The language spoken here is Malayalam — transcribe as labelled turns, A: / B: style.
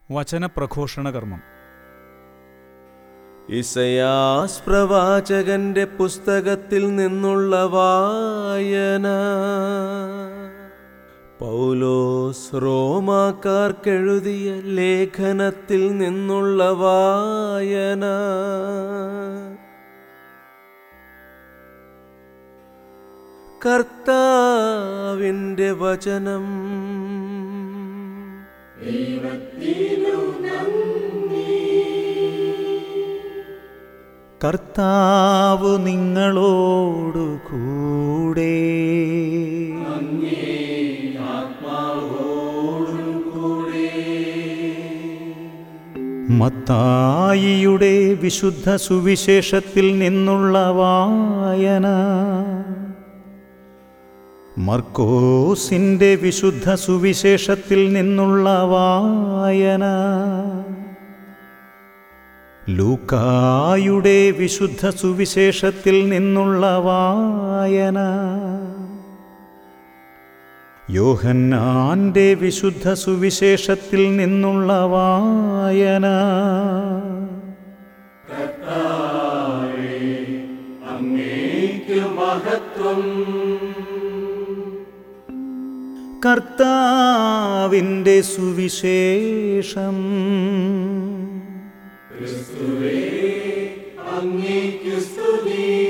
A: വചനപ്രഘോഷണ കർമ്മം
B: ഇസയാസ് പ്രവാചകന്റെ പുസ്തകത്തിൽ നിന്നുള്ള വായന പൗലോസ് റോമാക്കാർക്കെഴുതിയ ലേഖനത്തിൽ നിന്നുള്ള വായന കർത്താവിൻ്റെ വചനം
C: കർത്താവ് നിങ്ങളോടു കൂടെ മത്തായിയുടെ വിശുദ്ധ സുവിശേഷത്തിൽ നിന്നുള്ള വായന മർക്കോസിൻ്റെ വിശുദ്ധ സുവിശേഷത്തിൽ നിന്നുള്ള വായന ലൂക്കായുടെ വിശുദ്ധ സുവിശേഷത്തിൽ നിന്നുള്ള വായന യോഹന്നാന്റെ വിശുദ്ധ സുവിശേഷത്തിൽ നിന്നുള്ള വായന കർത്താവിൻ്റെ സുവിശേഷം
B: അങ്ങേക്കു സ്തുതി